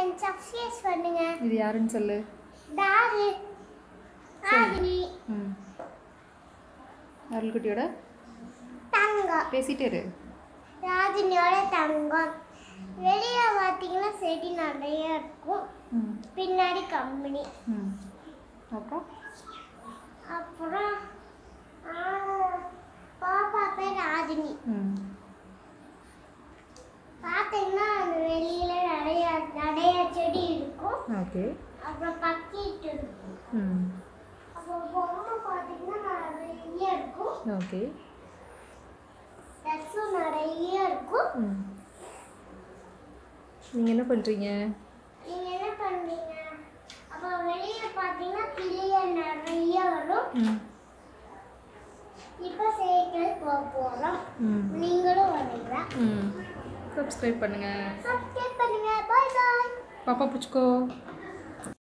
and subscribe பண்ணுங்க இது யாருன்னு சொல்லு டாரு ஆதினி ம் அருள்குட்டியோட தங்கம் பேசிட்டே இரு ராஜினியோட தங்கம் வெளியே பார்த்தீங்கன்னா செடி நிறைய இருக்கும் ம் பின்னாடி கம்பெனி ம் அப்புறம் அப்புறம் ஆ, பாப்பா பேர் ராஜினி ம் பார்த்தீங்கன்னா அந்த வெளியில நிறைய நிறைய செடி இருக்கும் ஓகே அப்புறம் பக்கெட் இருக்கும் ம் அப்புறம் பொம்மை பார்த்தீங்கன்னா நிறைய இருக்கும் ஓகே ட்ரெஸ்ஸும் நிறைய இருக்கும் ம் நீங்கள் என்ன பண்ணுறீங்க நீங்க என்ன பண்றீங்க அப்புறம் வெளியே பார்த்தீங்கன்னா கிளிய நிறைய வரும் ம் இப்போ சைக்கிள் போக போகிறோம் ம் நீங்களும் வரீங்க ம் சப்ஸ்கிரைப் பண்ணுங்கள் சப்ஸ்கிரைப் பண்ணுங்க பாய் பாய் பாப்பா பிடிச்சிக்கோ